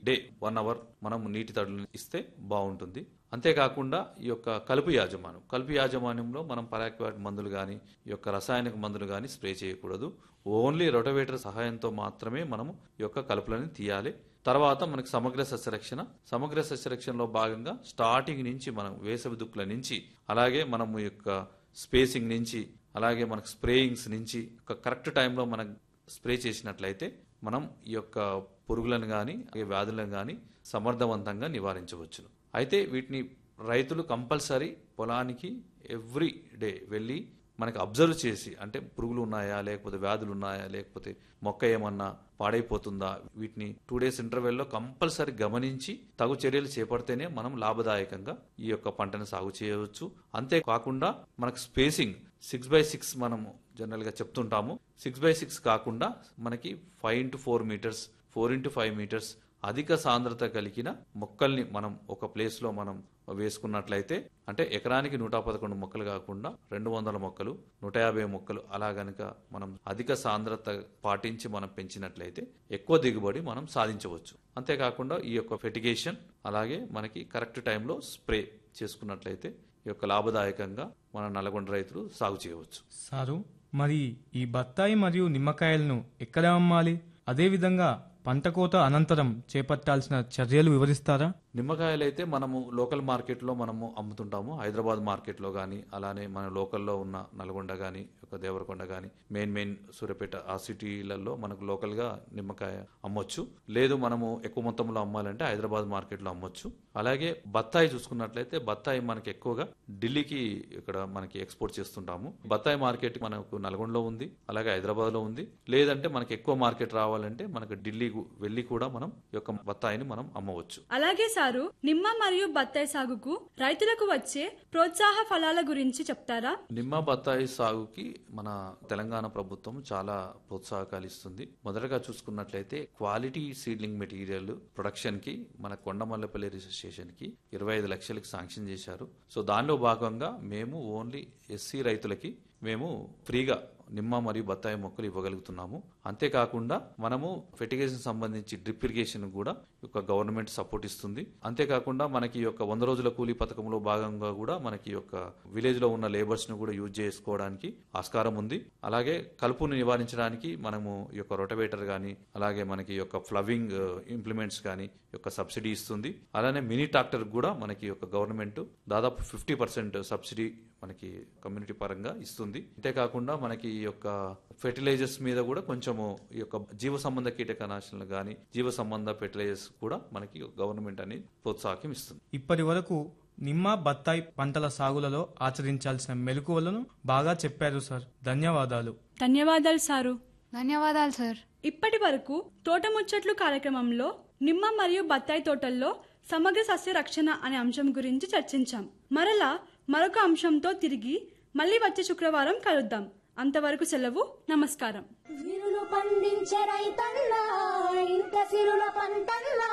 day one hour మనం నీటి తడులు ఇస్తే బాగుంటుంది అంతేకాకుండా ఈ యొక్క కలుపు యాజమాన్యం కలుపు యాజమాన్యంలో మనం పరాక్వాట్ మందులు కానీ ఈ యొక్క రసాయనిక మందులు కానీ స్ప్రే చేయకూడదు ఓన్లీ రొటవేటర్ సహాయంతో మాత్రమే మనము ఈ యొక్క కలుపులని తీయాలి తర్వాత మనకి సమగ్ర సస్యరక్షణ సమగ్ర సస్యరక్షణలో భాగంగా స్టార్టింగ్ నుంచి మనం వేసవి దుక్కుల నుంచి అలాగే మనము ఈ యొక్క స్పేసింగ్ నుంచి అలాగే మనకు స్ప్రేయింగ్స్ నుంచి ఒక కరెక్ట్ టైంలో మనం స్ప్రే చేసినట్లయితే మనం ఈ యొక్క పురుగులను కానీ వ్యాధులను కానీ సమర్థవంతంగా నివారించవచ్చును అయితే వీటిని రైతులు కంపల్సరీ పొలానికి ఎవ్రీ డే వెళ్ళి మనకి అబ్జర్వ్ చేసి అంటే పురుగులు ఉన్నాయా లేకపోతే వ్యాధులు ఉన్నాయా లేకపోతే మొక్క ఏమన్నా పాడైపోతుందా వీటిని టూ డేస్ ఇంటర్వెల్లో కంపల్సరీ గమనించి తగు చర్యలు చేపడితేనే మనం లాభదాయకంగా ఈ యొక్క పంటను సాగు చేయవచ్చు అంతేకాకుండా మనకు స్పేసింగ్ సిక్స్ బై సిక్స్ మనము జనరల్గా చెప్తుంటాము సిక్స్ బై సిక్స్ కాకుండా మనకి five into four metres four into five metres అధిక సాంద్రత కలిగిన మొక్కల్ని మనం ఒక ప్లేస్లో మనం వేసుకున్నట్లయితే అంటే ఎకరానికి నూట పదకొండు మొక్కలు కాకుండా రెండు వందల మొక్కలు నూట యాభై మొక్కలు అలా గనుక మనం అధిక సాంద్రత పాటించి మనం పెంచినట్లయితే ఎక్కువ దిగుబడి మనం సాధించవచ్చు అంతేకాకుండా ఈ యొక్క ఫెటిగేషన్ అలాగే మనకి కరెక్ట్ టైంలో స్ప్రే చేసుకున్నట్లయితే ఈ యొక్క లాభదాయకంగా మన నల్గొండ రైతులు సాగు చేయవచ్చు సారు మరి ఈ బత్తాయి మరియు నిమ్మకాయలను ఎక్కడ అమ్మాలి అదేవిధంగా పంట కోత అనంతరం చేపట్టాల్సిన చర్యలు వివరిస్తారా నిమ్మకాయలు అయితే మనము లోకల్ మార్కెట్లో మనము అమ్ముతుంటాము హైదరాబాద్ మార్కెట్లో కానీ అలానే మన లోకల్లో ఉన్న నల్గొండ కానీ ఒక దేవరకొండ కానీ మెయిన్ మెయిన్ సూర్యపేట ఆ సిటీలలో మనకు లోకల్గా నిమ్మకాయ అమ్మొచ్చు లేదు మనము ఎక్కువ మొత్తంలో అమ్మాలంటే హైదరాబాద్ మార్కెట్లో అమ్మొచ్చు అలాగే బత్తాయి చూసుకున్నట్లయితే బత్తాయి మనకి ఎక్కువగా ఢిల్లీకి ఇక్కడ మనకి ఎక్స్పోర్ట్ చేస్తుంటాము బత్తాయి మార్కెట్ మనకు నల్గొండలో ఉంది అలాగే హైదరాబాద్లో ఉంది లేదంటే మనకి ఎక్కువ మార్కెట్ రావాలంటే మనకు ఢిల్లీ వెళ్ళి కూడా మనం ఈ యొక్క బత్తాయిని మనం అమ్మవచ్చు అలాగే సారు నిమ్మ మరియు బత్తాయి సాగుకు రైతులకు వచ్చే ప్రోత్సాహ ఫలాల గురించి చెప్తారా నిమ్మ బత్తాయి సాగుకి మన తెలంగాణ ప్రభుత్వం చాలా ప్రోత్సాహకాలు ఇస్తుంది మొదటగా చూసుకున్నట్లయితే క్వాలిటీ సీడ్లింగ్ మెటీరియల్ ప్రొడక్షన్ కి మన కొండమల్లపల్లి రీసెర్చ్ స్టేషన్ కి ఇరవై ఐదు లక్షలకి శాంక్షన్ చేశారు సో దానిలో భాగంగా మేము ఓన్లీ ఎస్సీ రైతులకి మేము ఫ్రీగా నిమ్మ మరియు బత్తాయి మొక్కలు ఇవ్వగలుగుతున్నాము అంతేకాకుండా మనము ఫెర్టిగేషన్ సంబంధించి డ్రిప్ ఇరిగేషన్ కూడా యొక్క గవర్నమెంట్ సపోర్ట్ ఇస్తుంది అంతేకాకుండా మనకి ఈ యొక్క వంద రోజుల కూలీ పథకంలో భాగంగా కూడా మనకి ఈ యొక్క విలేజ్ లో ఉన్న లేబర్స్ ను కూడా యూజ్ చేసుకోవడానికి ఆస్కారం ఉంది అలాగే కలుపును నివారించడానికి మనము ఈ యొక్క రొటవేటర్ గానీ అలాగే మనకి ఈ యొక్క ఫ్లవింగ్ ఇంప్లిమెంట్స్ కానీ యొక్క సబ్సిడీ ఇస్తుంది అలానే మినీ ట్రాక్టర్ కూడా మనకి ఈ యొక్క గవర్నమెంట్ దాదాపు ఫిఫ్టీ పర్సెంట్ సబ్సిడీ మనకి కమ్యూనిటీ పరంగా ఇస్తుంది అంతేకాకుండా మనకి ఈ యొక్క ఫెర్టిలైజర్స్ మీద కూడా కొంచెము ఈ యొక్క జీవ సంబంధ కీటకనాశనలు కానీ జీవ సంబంధ ఫెర్టిలైజర్స్ కూడా మనకి గవర్నమెంట్ అనేది ప్రోత్సాహం ఇస్తుంది ఇప్పటి వరకు నిమ్మ బత్తాయి పంటల సాగులలో ఆచరించాల్సిన మెలకువలను బాగా చెప్పారు సార్ ధన్యవాదాలు ధన్యవాదాలు సారు ధన్యవాదాలు సార్ ఇప్పటి వరకు తోట ముచ్చట్లు కార్యక్రమంలో నిమ్మ మరియు బత్తాయి తోటల్లో సమగ్ర సస్య రక్షణ అనే అంశం గురించి చర్చించాం మరలా మరొక అంశంతో తిరిగి మళ్ళీ వచ్చే శుక్రవారం కలుద్దాం అంతవరకు సెలవు నమస్కారం విరులు పండించే రైతన్నా ఇంట సిరుల పంటన్నా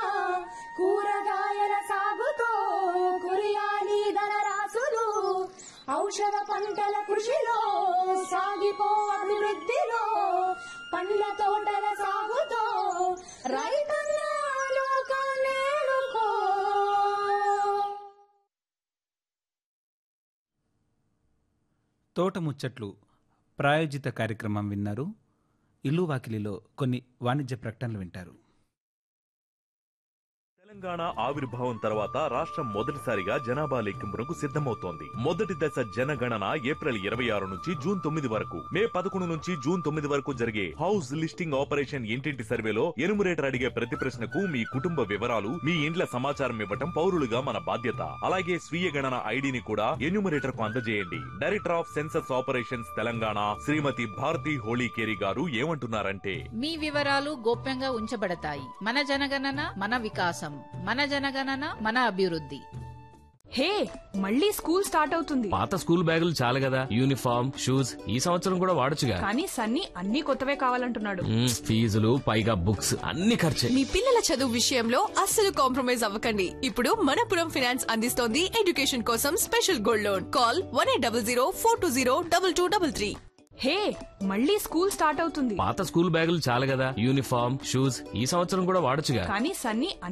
కూరగాయల సాగుతో కురియాని ధనరాశులు ఔషధ పంటల కృషిలో సాగిపో అభివృద్ధిలో పండ్ల తోటల సాగుతో రైతన్నా లోకాలేలుకో తోట ముచ్చట్లు ప్రాయోజిత కార్యక్రమం విన్నారు ఇల్లు వాకిలిలో కొన్ని వాణిజ్య ప్రకటనలు వింటారు తెలంగాణ ఆవిర్భావం తర్వాత రాష్ట్రం మొదటిసారిగా జనాభా లెక్కింపునకు సిద్ధమవుతోంది మొదటి దశ జనగణన ఏప్రిల్ ఇరవై ఆరు నుంచి జూన్ తొమ్మిది వరకు మే పదకొండు నుంచి జూన్ తొమ్మిది వరకు జరిగే హౌస్ లిస్టింగ్ ఆపరేషన్ ఇంటింటి సర్వేలో ఎనుమరేటర్ అడిగే ప్రతి ప్రశ్నకు మీ కుటుంబ వివరాలు మీ ఇండ్ల సమాచారం ఇవ్వటం పౌరులుగా మన బాధ్యత అలాగే స్వీయ గణన ఐడిని కూడా ఎన్యూమరేటర్ కు అందజేయండి director of census operations Telangana Shrimati Bharathi Holikeri garu ఏమంటున్నారంటే మీ వివరాలు గోప్యంగా ఉంచబడతాయి మన జనగణన మన వికాసం మన జనగణన మన అభివృద్ధి హే మళ్ళీ స్కూల్ స్టార్ట్ అవుతుంది పాత స్కూల్ బ్యాగులు చాలు కదా యూనిఫామ్ షూస్ ఈ సంవత్సరం కూడా వాడొచ్చుగా కానీ సన్నీ అన్ని కొత్తవే కావాలంటున్నాడు మ్మ్, ఫీజులు పైగా బుక్స్ అన్ని ఖర్చే మీ పిల్లల చదువు విషయంలో అస్సలు కాంప్రమైజ్ అవ్వకండి ఇప్పుడు మనపురం ఫైనాన్స్ అందిస్తోంది ఎడ్యుకేషన్ కోసం special gold loan call one eight double zero four two zero double two double three hey మళ్ళీ స్కూల్ స్టార్ట్ అవుతుంది పాత స్కూల్ బ్యాగులు చాలు కదా యూనిఫామ్ షూస్ ఈ సంవత్సరం కూడా వాడొచ్చుగా కానీ సన్నీ